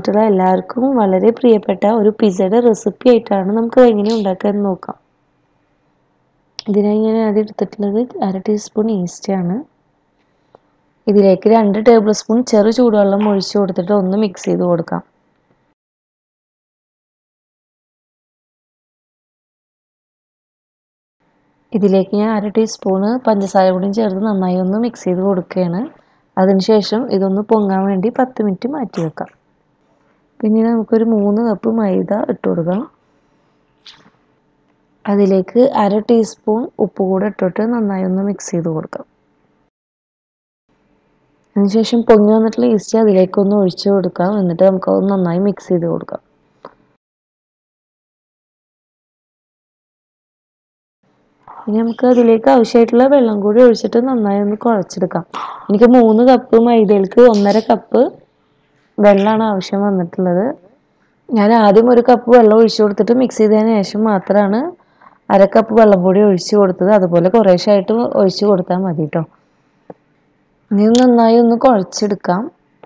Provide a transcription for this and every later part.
എടുത്തിട്ടുള്ള എല്ലാവർക്കും വളരെ പ്രിയപ്പെട്ട ഒരു പിസയുടെ റെസിപ്പി ആയിട്ടാണ് നമുക്ക് എങ്ങനെ ഉണ്ടാക്കാൻ നോക്കാം ഇതിനായി ഞാൻ ആദ്യം എടുത്തിട്ടുള്ളത് അര ടീസ്പൂൺ ഈസ്റ്റ് ആണ് ഇതിലേക്ക് രണ്ട് ടേബിൾ സ്പൂൺ ചെറു ചൂടുവെള്ളം ഒഴിച്ചു കൊടുത്തിട്ട് ഒന്ന് മിക്സ് ചെയ്ത് കൊടുക്കാം ഇതിലേക്ക് ഞാൻ അര ടീസ്പൂണ് പഞ്ചസാര കൂടി ചേർത്ത് നന്നായി ഒന്ന് മിക്സ് ചെയ്ത് കൊടുക്കുകയാണ് അതിനുശേഷം ഇതൊന്ന് പൊങ്ങാൻ വേണ്ടി പത്ത് മിനിറ്റ് മാറ്റി വെക്കാം പിന്നെ നമുക്കൊരു മൂന്ന് കപ്പ് മൈദ ഇട്ട് കൊടുക്കാം അതിലേക്ക് അര ടീസ്പൂൺ ഉപ്പ് കൂടെ ഇട്ടിട്ട് നന്നായി ഒന്ന് മിക്സ് ചെയ്ത് കൊടുക്കാം അതിനുശേഷം പൊങ്ങി വന്നിട്ടുള്ള ഈസ്റ്റ് അതിലേക്കൊന്ന് ഒഴിച്ചു കൊടുക്കാം എന്നിട്ട് നമുക്ക് അത് നന്നായി മിക്സ് ചെയ്ത് കൊടുക്കാം ഇനി നമുക്ക് അതിലേക്ക് ആവശ്യമായിട്ടുള്ള വെള്ളം കൂടി ഒഴിച്ചിട്ട് നന്നായി ഒന്ന് കുഴച്ചെടുക്കാം എനിക്ക് മൂന്ന് കപ്പ് മൈദയിലേക്ക് ഒന്നര കപ്പ് വെള്ളമാണ് ആവശ്യം വന്നിട്ടുള്ളത് ഞാൻ ആദ്യം ഒരു കപ്പ് വെള്ളം ഒഴിച്ചു കൊടുത്തിട്ട് മിക്സ് ചെയ്തതിന് ശേഷം മാത്രമാണ് അര കപ്പ് വെള്ളം പൊടി ഒഴിച്ചു കൊടുത്തത് അതുപോലെ കുറേശ്ശായിട്ട് ഒഴിച്ചു കൊടുത്താൽ മതി കേട്ടോ ഇനി നന്നായി ഒന്ന് കുഴച്ചെടുക്കാം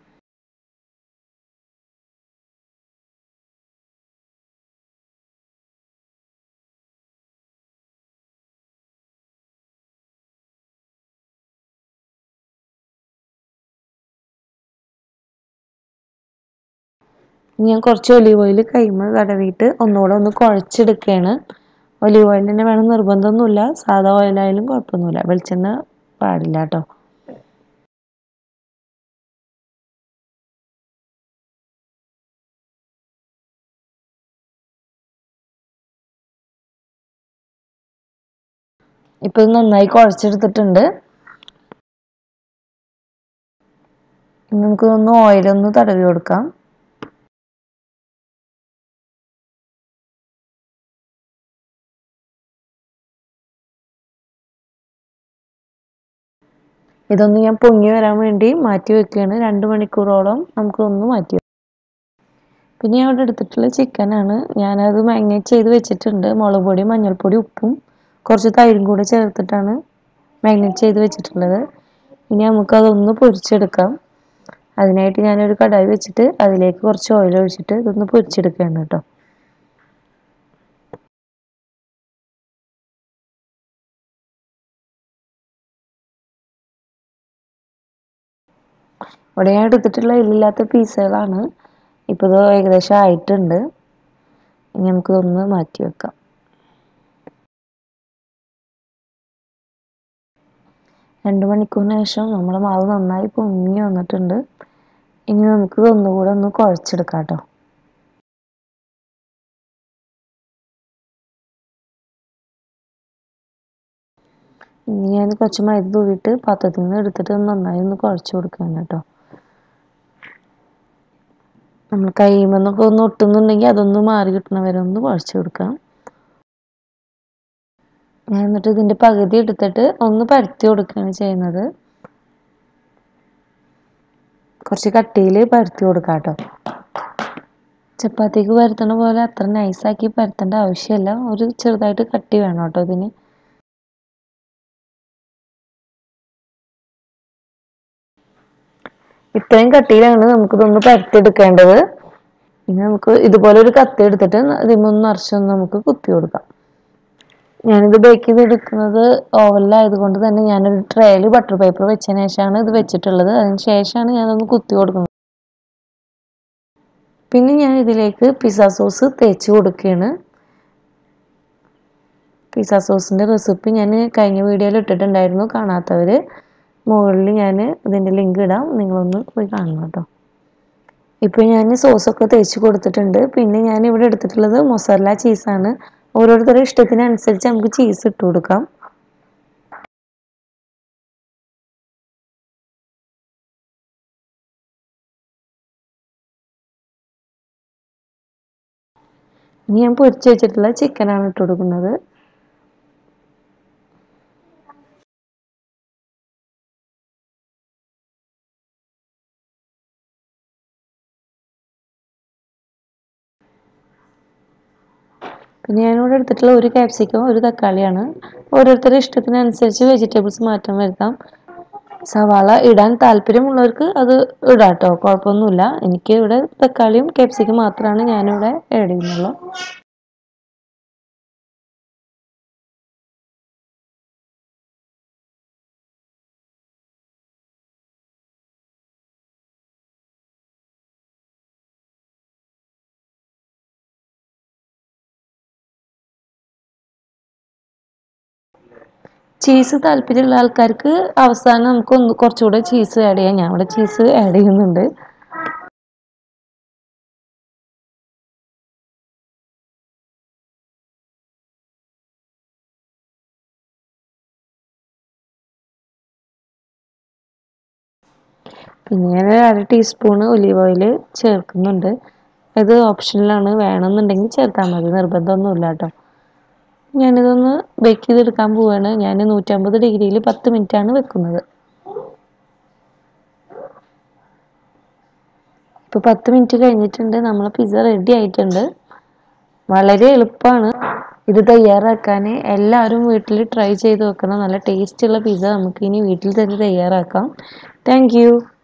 ഞാൻ കുറച്ച് ഒലീവ് ഓയിൽ കൈമ തടവിയിട്ട് ഒന്നുകൂടെ ഒന്ന് കുഴച്ചെടുക്കുകയാണ് ഒലീവ് ഓയിൽ തന്നെ വേണം നിർബന്ധമൊന്നുമില്ല സാധാ ഓയിലായാലും കുഴപ്പമൊന്നുമില്ല വെളിച്ചെണ്ണ പാടില്ല കേട്ടോ ഇപ്പം ഇത് നന്നായി കുഴച്ചെടുത്തിട്ടുണ്ട് ഇനി നമുക്ക് ഒന്ന് ഓയിലൊന്ന് തടവി കൊടുക്കാം ഇതൊന്ന് ഞാൻ പൊങ്ങി വരാൻ വേണ്ടി മാറ്റി വെക്കുകയാണ് രണ്ട് മണിക്കൂറോളം നമുക്കൊന്ന് മാറ്റി പിന്നെ ഞാൻ ഇവിടെ എടുത്തിട്ടുള്ള ചിക്കനാണ് ഞാനത് മാഗ്നേറ്റ് ചെയ്ത് വെച്ചിട്ടുണ്ട് മുളക് പൊടി മഞ്ഞൾപ്പൊടി ഉപ്പും കുറച്ച് തൈരും കൂടെ ചേർത്തിട്ടാണ് മാഗ്നേറ്റ് ചെയ്ത് വെച്ചിട്ടുള്ളത് ഇനി നമുക്കതൊന്ന് പൊരിച്ചെടുക്കാം അതിനായിട്ട് ഞാനൊരു കടായി വെച്ചിട്ട് അതിലേക്ക് കുറച്ച് ഓയിൽ ഒഴിച്ചിട്ട് ഇതൊന്ന് പൊരിച്ചെടുക്കുകയാണ് കേട്ടോ ഇവിടെ ഞാൻ എടുത്തിട്ടുള്ള എല്ലില്ലാത്ത പീസുകളാണ് ഇപ്പോൾ ഇത് ഏകദേശം ആയിട്ടുണ്ട് ഇനി നമുക്കിതൊന്ന് മാറ്റി വെക്കാം രണ്ട് മണിക്കൂറിന് ശേഷം നമ്മുടെ മാവ് നന്നായി പൊങ്ങി വന്നിട്ടുണ്ട് ഇനി നമുക്ക് ഒന്നുകൂടെ ഒന്ന് കുഴച്ചെടുക്കാം കേട്ടോ ഇനി ഞാൻ കുറച്ച് മൈദ തൂവിയിട്ട് പാത്രത്തിൽ നിന്ന് എടുത്തിട്ട് നന്നായി ഒന്ന് കുഴച്ച് കൊടുക്കുകയാണ് കേട്ടോ നമ്മൾ കൈമെന്നൊക്കെ ഒന്ന് ഒട്ടുന്നുണ്ടെങ്കിൽ അതൊന്ന് മാറി കിട്ടണ വരെ ഒന്ന് കുഴച്ച് കൊടുക്കാം ഞാൻ എന്നിട്ട് ഇതിൻ്റെ പകുതി എടുത്തിട്ട് ഒന്ന് പരത്തി കൊടുക്കുകയാണ് ചെയ്യുന്നത് കുറച്ച് കട്ടിയിൽ പരത്തി കൊടുക്കാം കേട്ടോ ചപ്പാത്തിക്ക് പരത്തണ പോലെ അത്ര നൈസാക്കി പരത്തേണ്ട ആവശ്യമില്ല ഒരു ചെറുതായിട്ട് കട്ടി വേണം കേട്ടോ ഇതിന് ഇത്രയും കട്ടിയിലാണ് നമുക്കിതൊന്ന് പരത്തിയെടുക്കേണ്ടത് ഇനി നമുക്ക് ഇതുപോലെ ഒരു കത്തി എടുത്തിട്ട് ഇതിമൊന്ന് നിറച്ചൊന്ന് നമുക്ക് കുത്തി കൊടുക്കാം ഞാനിത് ബേക്ക് ചെയ്തെടുക്കുന്നത് ഓവനിലായതുകൊണ്ട് തന്നെ ഞാനൊരു ട്രേയിൽ ബട്ടർ പേപ്പർ വെച്ചതിന് ശേഷമാണ് ഇത് വെച്ചിട്ടുള്ളത് അതിന് ശേഷമാണ് ഞാനതൊന്ന് കുത്തി കൊടുക്കുന്നത് പിന്നെ ഞാൻ ഇതിലേക്ക് പിസ്സ സോസ് തേച്ച് കൊടുക്കുകയാണ് പിസ്സ സോസിൻ്റെ റെസിപ്പി ഞാൻ കഴിഞ്ഞ വീഡിയോയിൽ ഇട്ടിട്ടുണ്ടായിരുന്നു കാണാത്തവർ മുകളിൽ ഞാൻ ഇതിൻ്റെ ലിങ്ക് ഇടാം നിങ്ങളൊന്ന് പോയി കാണണം കേട്ടോ ഇപ്പോൾ ഞാൻ സോസൊക്കെ തേച്ച് കൊടുത്തിട്ടുണ്ട് പിന്നെ ഞാൻ ഇവിടെ എടുത്തിട്ടുള്ളത് മൊസറല ചീസാണ് ഓരോരുത്തരുടെ ഇഷ്ടത്തിനനുസരിച്ച് നമുക്ക് ചീസ് ഇട്ട് കൊടുക്കാം ഇനി ഞാൻ പൊരിച്ച് വെച്ചിട്ടുള്ള ചിക്കനാണ് ഇട്ട് കൊടുക്കുന്നത് പിന്നെ ഞാനിവിടെ എടുത്തിട്ടുള്ള ഒരു ക്യാപ്സിക്കം ഒരു തക്കാളിയാണ് ഓരോരുത്തരുടെ ഇഷ്ടത്തിനനുസരിച്ച് വെജിറ്റബിൾസ് മാറ്റം വരുത്താം സവാള ഇടാൻ താല്പര്യമുള്ളവർക്ക് അത് ഇടാം കേട്ടോ കുഴപ്പമൊന്നുമില്ല എനിക്ക് ഇവിടെ തക്കാളിയും ക്യാപ്സിക്കും മാത്രമാണ് ഞാനിവിടെ ആഡ് ചെയ്യുന്നുള്ളൂ ചീസ് താല്പര്യമുള്ള ആൾക്കാർക്ക് അവസാനം നമുക്ക് ഒന്ന് കുറച്ചുകൂടെ ചീസ് ആഡ് ചെയ്യാം ഞാൻ ഇവിടെ ചീസ് ആഡ് ചെയ്യുന്നുണ്ട് പിന്നെ ഞാൻ ഒരു അര ടീസ്പൂണ് ഒലീവ് ഓയിൽ ചേർക്കുന്നുണ്ട് ഇത് ഓപ്ഷനിലാണ് വേണമെന്നുണ്ടെങ്കിൽ ചേർത്താൽ മതി നിർബന്ധമൊന്നുമില്ല കേട്ടോ ഞാനിതൊന്ന് ബേക്ക് ചെയ്തെടുക്കാൻ പോവുകയാണ് ഞാൻ നൂറ്റമ്പത് ഡിഗ്രിയിൽ പത്ത് മിനിറ്റാണ് വെക്കുന്നത് ഇപ്പോൾ പത്ത് മിനിറ്റ് കഴിഞ്ഞിട്ടുണ്ട് നമ്മളെ പിസ്സ റെഡി ആയിട്ടുണ്ട് വളരെ എളുപ്പമാണ് ഇത് തയ്യാറാക്കാൻ എല്ലാവരും വീട്ടിൽ ട്രൈ ചെയ്ത് വെക്കണം നല്ല ടേസ്റ്റുള്ള പിസ്സ നമുക്ക് ഇനി വീട്ടിൽ തന്നെ തയ്യാറാക്കാം താങ്ക്